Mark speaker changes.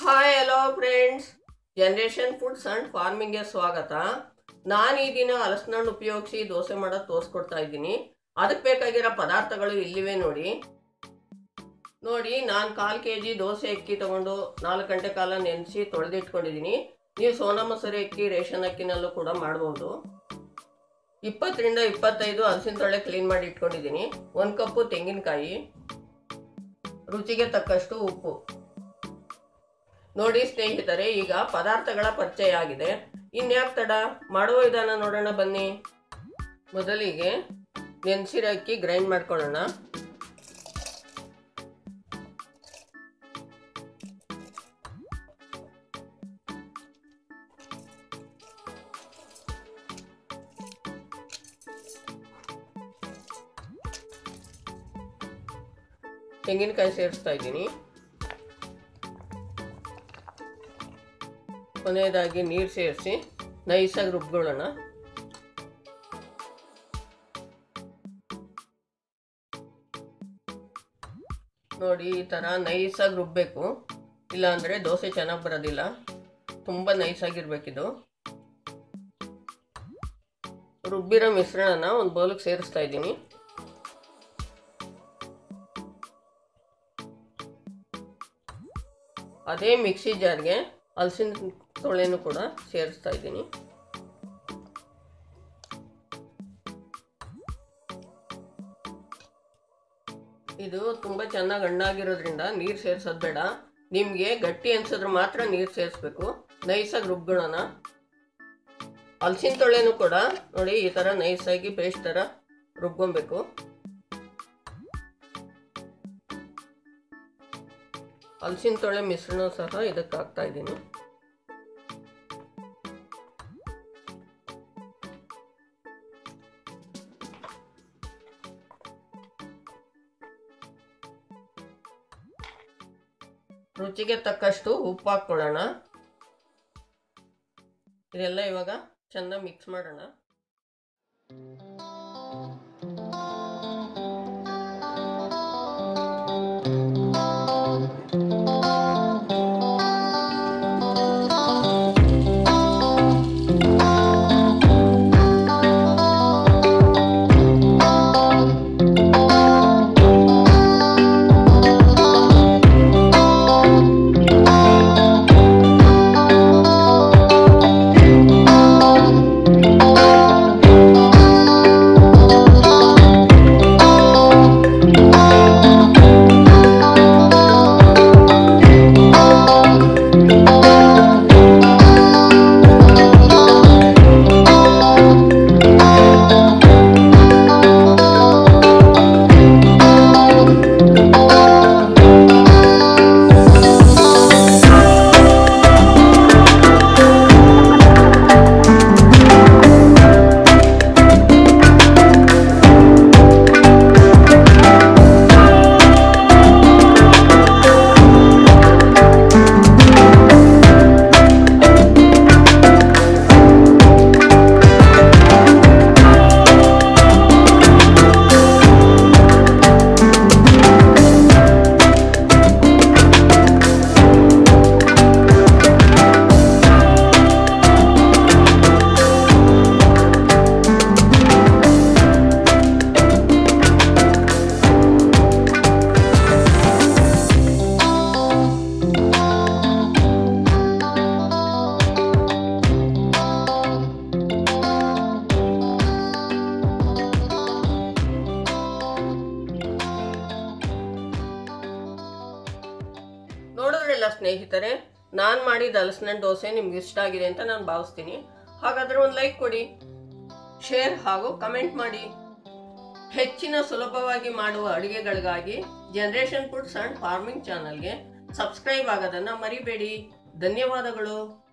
Speaker 1: hi hello friends generation foods and ಫಾರ್ಮಿಂಗ್ಗೆ ಸ್ವಾಗತ ನಾನು ಈ ದಿನ ಹಲಸಿನಣ್ಣು ಉಪಯೋಗಿಸಿ ದೋಸೆ ಮಾಡೋದು ತೋರಿಸ್ಕೊಡ್ತಾ ಇದ್ದೀನಿ ಅದಕ್ಕೆ ಬೇಕಾಗಿರೋ ಪದಾರ್ಥಗಳು ಇಲ್ಲಿವೆ ನೋಡಿ ನೋಡಿ ನಾನು ಕಾಲು ಕೆ ಜಿ ದೋಸೆ ಅಕ್ಕಿ ತೊಗೊಂಡು ನಾಲ್ಕು ಗಂಟೆ ಕಾಲ ನೆನೆಸಿ ತೊಳೆದಿಟ್ಕೊಂಡಿದ್ದೀನಿ ನೀವು ಸೋನಾ ಮಸೂರಿ ಅಕ್ಕಿ ರೇಷನ್ ಅಕ್ಕಿನಲ್ಲೂ ಕೂಡ ಮಾಡ್ಬೋದು ಇಪ್ಪತ್ತರಿಂದ ಇಪ್ಪತ್ತೈದು ಹಲಸಿನ ತೊಳೆ ಕ್ಲೀನ್ ಮಾಡಿ ಇಟ್ಕೊಂಡಿದ್ದೀನಿ ಒಂದು ಕಪ್ಪು ತೆಂಗಿನಕಾಯಿ ರುಚಿಗೆ ತಕ್ಕಷ್ಟು ಉಪ್ಪು ನೋಡಿ ಸ್ನೇಹಿತರೆ ಈಗ ಪದಾರ್ಥಗಳ ಪರಿಚಯ ಆಗಿದೆ ಇನ್ಯಾಕ್ ತಡ ಮಾಡುವ ವಿಧಾನ ನೋಡೋಣ ಬನ್ನಿ ಮೊದಲಿಗೆ ನೆನೆಸಿರೋ ಅಕ್ಕಿ ಗ್ರೈಂಡ್ ಮಾಡ್ಕೊಳ್ಳೋಣ ತೆಂಗಿನಕಾಯಿ ಸೇರಿಸ್ತಾ ಇದ್ದೀನಿ ಕೊನೆಯದಾಗಿ ನೀರು ಸೇರಿಸಿ ನೈಸಾಗಿ ರುಬ್ಕೊಳ್ಳೋಣ ನೋಡಿ ಈ ಥರ ನೈಸಾಗಿ ರುಬ್ಬಬೇಕು ಇಲ್ಲಾಂದರೆ ದೋಸೆ ಚೆನ್ನಾಗಿ ಬರೋದಿಲ್ಲ ತುಂಬ ನೈಸಾಗಿರ್ಬೇಕಿದು ರುಬ್ಬಿರೋ ಮಿಶ್ರಣನ ಒಂದು ಬೌಲಿಗೆ ಸೇರಿಸ್ತಾ ಇದ್ದೀನಿ ಅದೇ ಮಿಕ್ಸಿ ಜಾರ್ಗೆ ಹಲಸಿನ ತೊಳೆನೂ ಕೂಡ ಸೇರಿಸ್ತಾ ಇದ್ದೀನಿ ಇದು ತುಂಬ ಚೆನ್ನಾಗಿ ಹಣ್ಣಾಗಿರೋದ್ರಿಂದ ನೀರು ಸೇರಿಸೋದು ಬೇಡ ನಿಮಗೆ ಗಟ್ಟಿ ಅನ್ಸಿದ್ರೆ ಮಾತ್ರ ನೀರು ಸೇರಿಸ್ಬೇಕು ನೈಸಾಗಿ ರುಬ್ಕೊಳ್ಳೋಣ ಹಲಸಿನ ತೊಳೆನೂ ಕೂಡ ನೋಡಿ ಈ ಥರ ನೈಸಾಗಿ ಪೇಸ್ಟ್ ಥರ ರುಬ್ಕೊಬೇಕು ಹಲಸಿನ ತೊಳೆ ಮಿಶ್ರಣ ಸಹ ಇದಕ್ಕೆ ಹಾಕ್ತಾ ಇದ್ದೀನಿ ರುಚಿಗೆ ತಕ್ಕಷ್ಟು ಉಪ್ಪು ಹಾಕ್ಕೊಳ್ಳೋಣ ಇದೆಲ್ಲ ಇವಾಗ ಚೆನ್ನಾಗಿ ಮಿಕ್ಸ್ ಮಾಡೋಣ ನೋಡಿದ್ರಲ್ಲ ಸ್ನೇಹಿತರೆ ನಾನು ಮಾಡಿದ ಹಲಸಿನ ದೋಸೆ ನಿಮ್ಗೆ ಇಷ್ಟ ಆಗಿದೆ ಅಂತ ನಾನು ಭಾವಿಸ್ತೀನಿ ಹಾಗಾದರೆ ಒಂದು ಲೈಕ್ ಕೊಡಿ ಶೇರ್ ಹಾಗೂ ಕಮೆಂಟ್ ಮಾಡಿ ಹೆಚ್ಚಿನ ಸುಲಭವಾಗಿ ಮಾಡುವ ಅಡುಗೆಗಳಿಗಾಗಿ ಜನರೇಷನ್ ಫುಡ್ಸ್ ಆ್ಯಂಡ್ ಫಾರ್ಮಿಂಗ್ ಚಾನಲ್ಗೆ ಸಬ್ಸ್ಕ್ರೈಬ್ ಆಗೋದನ್ನು ಮರಿಬೇಡಿ ಧನ್ಯವಾದಗಳು